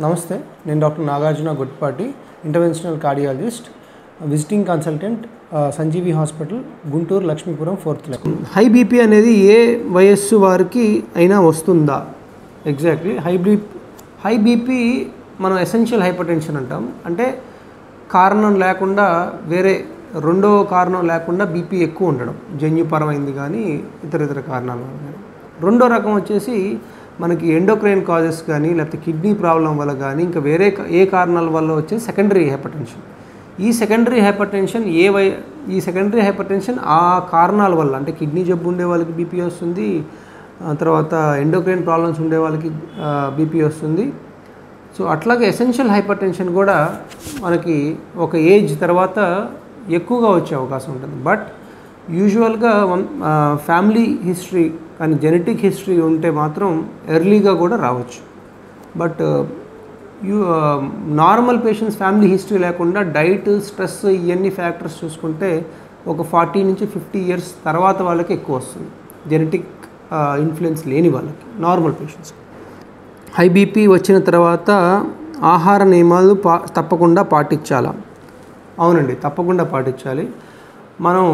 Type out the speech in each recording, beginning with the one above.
నమస్తే నేను doctor Nagarjuna Gutpati interventional cardiologist visiting consultant Sanjeevi hospital Guntur Lakshmipuram fourth line high BP అనేది ఏ వయస్సు వారికి అయినా వస్తుందా exactly high B high BP మనం ఎసెన్షియల్ హైపర్ టెన్షన్ అంటాం అంటే కారణం లేకుండా వేరే రెండో కారణం లేకుండా బీపీ ఎక్కువ ఉండడం జన్యుపరమైంది కానీ ఇతర ఇతర కారణాల వల్ల కానీ రెండో రకం వచ్చేసి మనకి ఎండోక్రైన్ కాజెస్ కానీ లేకపోతే కిడ్నీ ప్రాబ్లం వల్ల కానీ ఇంకా వేరే క- ఏ కారణాల వల్ల వచ్చే సెకండరీ హైపర్ టెన్షన్ ఈ సెకండరీ హైపర్ టెన్షన్ ఏ వై ఈ సెకండరీ హైపర్ టెన్షన్ ఆ కారణాల వల్ల అంటే కిడ్నీ జబ్బు ఉండే వాళ్ళకి బీపీ వస్తుంది ఆ తర్వాత ఎండోక్రైన్ ప్రాబ్లమ్స్ ఉండే వాళ్ళకి బీపీ వస్తుంది సో అట్లాగే ఎసెన్షియల్ హైపర్ టెన్షన్ కూడా మనకి ఒక ఏజ్ తర్వాత ఎక్కువగా వచ్చే అవకాశం ఉంటుంది బట్ యూజువల్గా వన్ ఫ్యామిలీ హిస్టరీ కానీ జెనెటిక్ హిస్టరీ ఉంటే మాత్రం ఎర్లీగా కూడా రావచ్చు but you normal patients family history లేకుండా డైట్ స్ట్రెస్ ఇవన్నీ ఫ్యాక్టర్స్ చూసుకుంటే ఒక ఫార్టీ నుంచి ఫిఫ్టీ ఇయర్స్ తర్వాత వాళ్ళకి ఎక్కువ వస్తుంది జెనెటిక్ ఇన్ఫ్లుయెన్స్ లేని వాళ్ళకి నార్మల్ పేషెంట్స్ హై బీపీ వచ్చిన తర్వాత ఆహార నియమాలు పా తప్పకుండా పాటించాలా అవునండి తప్పకుండా పాటించాలి మనం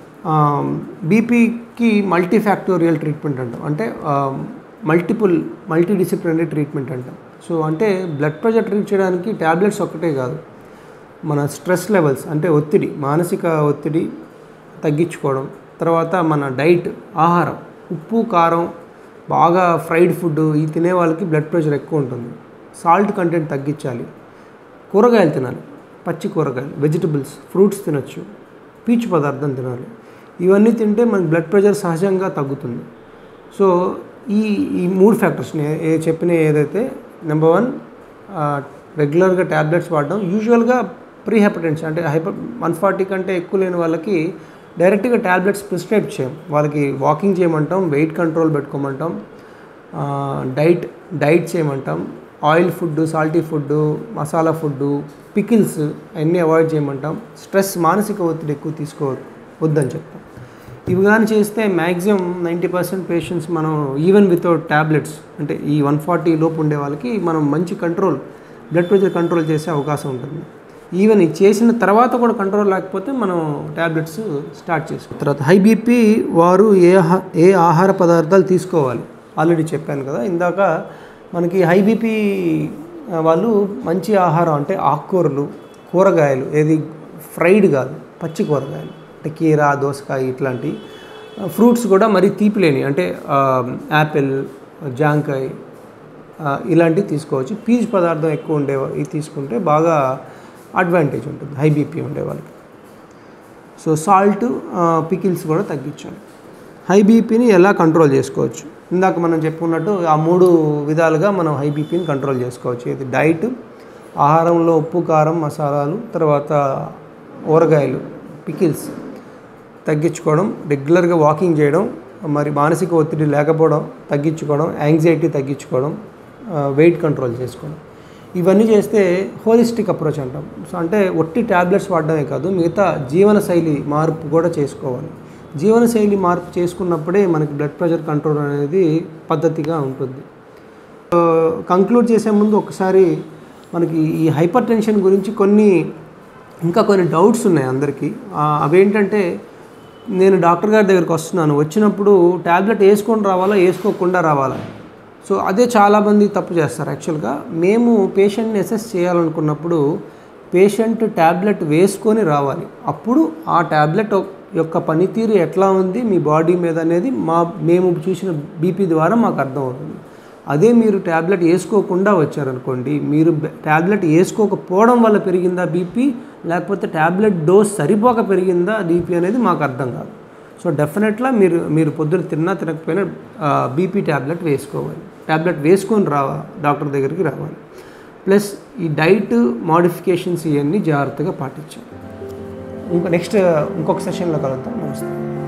బీపీకి మల్టీ ఫ్యాక్టోరియల్ ట్రీట్మెంట్ అంటాం అంటే మల్టిపుల్ మల్టీ డిసిప్లినరీ ట్రీట్మెంట్ అంటాం సో అంటే బ్లడ్ ప్రెషర్ ట్రీట్ చేయడానికి ట్యాబ్లెట్స్ ఒక్కటే కాదు మన స్ట్రెస్ లెవెల్స్ అంటే ఒత్తిడి మానసిక ఒత్తిడి తగ్గించుకోవడం తర్వాత మన డైట్ ఆహారం ఉప్పు కారం బాగా ఫ్రైడ్ ఫుడ్ ఈ తినే వాళ్ళకి బ్లడ్ ప్రెషర్ ఎక్కువ ఉంటుంది సాల్ట్ కంటెంట్ తగ్గించాలి కూరగాయలు తినాలి పచ్చి కూరగాయలు వెజిటబుల్స్ ఫ్రూట్స్ తినొచ్చు పీచు పదార్థం తినాలి ఇవన్నీ తింటే మన బ్లడ్ ప్రెషర్ సహజంగా తగ్గుతుంది సో ఈ ఈ మూడు ఫ్యాక్టర్స్ ఏ చెప్పిన ఏదైతే నెంబర్ వన్ రెగ్యులర్గా ట్యాబ్లెట్స్ వాడడం యూజువల్గా ప్రీ హైపర్టెన్షన్ అంటే హైపర్ వన్ ఫార్టీ కంటే ఎక్కువ లేని వాళ్ళకి డైరెక్ట్గా ట్యాబ్లెట్స్ ప్రిస్క్రైబ్ చేయం వాళ్ళకి వాకింగ్ చేయమంటాం వెయిట్ కంట్రోల్ పెట్టుకోమంటాం డైట్ డైట్ చేయమంటాం oil food salty food masala food pickles అన్నీ అవాయిడ్ చేయమంటాం స్ట్రెస్ మానసిక ఒత్తిడి ఎక్కువ తీసుకోవద్దు వద్దని చెప్తాం ఇవి కానీ చేస్తే మ్యాక్సిమం నైంటీ పర్సెంట్ పేషెంట్స్ మనం ఈవెన్ వితౌట్ ట్యాబ్లెట్స్ అంటే ఈ వన్ ఫార్టీ లోపు ఉండే వాళ్ళకి మనం మంచి కంట్రోల్ బ్లడ్ ప్రెషర్ కంట్రోల్ చేసే అవకాశం ఉంటుంది ఈవెన్ ఇది చేసిన తర్వాత కూడా కంట్రోల్ లేకపోతే మనం ట్యాబ్లెట్స్ స్టార్ట్ చేసుకోవాలి తర్వాత హై బీపీ వారు ఏ ఆహా- ఏ ఆహార పదార్థాలు తీసుకోవాలి ఆల్రెడీ చెప్పాను కదా ఇందాక మనకి హై బీపీ వాళ్ళు మంచి ఆహారం అంటే ఆకుకూరలు కూరగాయలు ఏది ఫ్రైడ్ కాదు పచ్చి కూరగాయలు అంటే కీర దోసకాయ ఇట్లాంటి ఫ్రూట్స్ కూడా మరీ తీపి లేని అంటే ఆ, యాపిల్ జాంకాయ ఆ, ఇలాంటివి తీసుకోవచ్చు పీచు పదార్థం ఎక్కువ ఉండే ఇవి తీసుకుంటే బాగా అడ్వాంటేజ్ ఉంటుంది హై బీపీ ఉండే వాళ్ళకి సో సాల్ట్ పికిల్స్ కూడా తగ్గించాలి హై బీపీని ఎలా కంట్రోల్ చేసుకోవచ్చు ఇందాక మనం చెప్పుకున్నట్టు ఆ మూడు విధాలుగా మనం హై బీపీని కంట్రోల్ చేసుకోవచ్చు ఇది డైట్ ఆహారంలో ఉప్పు కారం మసాలాలు తర్వాత ఊరగాయలు పికిల్స్ తగ్గించుకోవడం రెగ్యులర్గా వాకింగ్ చేయడం మరి మానసిక ఒత్తిడి లేకపోవడం తగ్గించుకోవడం యాంగ్జైటీ తగ్గించుకోవడం వెయిట్ కంట్రోల్ చేసుకోవడం ఇవన్నీ చేస్తే హోలిస్టిక్ అప్రోచ్ అంటాం సో అంటే ఒట్టి ట్యాబ్లెట్స్ వాడడమే కాదు మిగతా జీవనశైలి మార్పు కూడా చేసుకోవాలి జీవనశైలి మార్పు చేసుకున్నప్పుడే మనకి బ్లడ్ ప్రెషర్ కంట్రోల్ అనేది పద్ధతిగా ఉంటుంది కంక్లూడ్ చేసే ముందు ఒకసారి మనకి ఈ హైపర్ టెన్షన్ గురించి కొన్ని ఇంకా కొన్ని డౌట్స్ ఉన్నాయి అందరికీ ఆ, అవేంటంటే నేను డాక్టర్ గారి దగ్గరికి వస్తున్నాను వచ్చినప్పుడు ట్యాబ్లెట్ వేసుకొని రావాలా వేసుకోకుండా రావాలా సో అదే చాలామంది తప్పు చేస్తారు యాక్చువల్గా మేము పేషెంట్ని అసెస్ చేయాలనుకున్నప్పుడు పేషెంట్ ట్యాబ్లెట్ వేసుకొని రావాలి అప్పుడు ఆ ట్యాబ్లెట్ యొక్క పనితీరు ఎట్లా ఉంది మీ బాడీ మీద అనేది మా మేము చూసిన బీపీ ద్వారా మాకు అర్థమవుతుంది అదే మీరు ట్యాబ్లెట్ వేసుకోకుండా వచ్చారనుకోండి మీరు ట్యాబ్లెట్ వేసుకోకపోవడం వల్ల పెరిగిందా బీపీ లేకపోతే ట్యాబ్లెట్ డోస్ సరిపోక పెరిగిందా బీపీ అనేది మాకు అర్థం కాదు సో డెఫినెట్గా మీరు మీరు పొద్దున తిన్నా తినకపోయినా బీపీ ట్యాబ్లెట్ వేసుకోవాలి ట్యాబ్లెట్ వేసుకొని రావా డాక్టర్ దగ్గరికి రావాలి ప్లస్ ఈ డైట్ మోడిఫికేషన్స్ ఇవన్నీ జాగ్రత్తగా పాటించాలి ఇంకా నెక్స్ట్ ఇంకొక సెషన్లో కలుద్దాం నమస్తే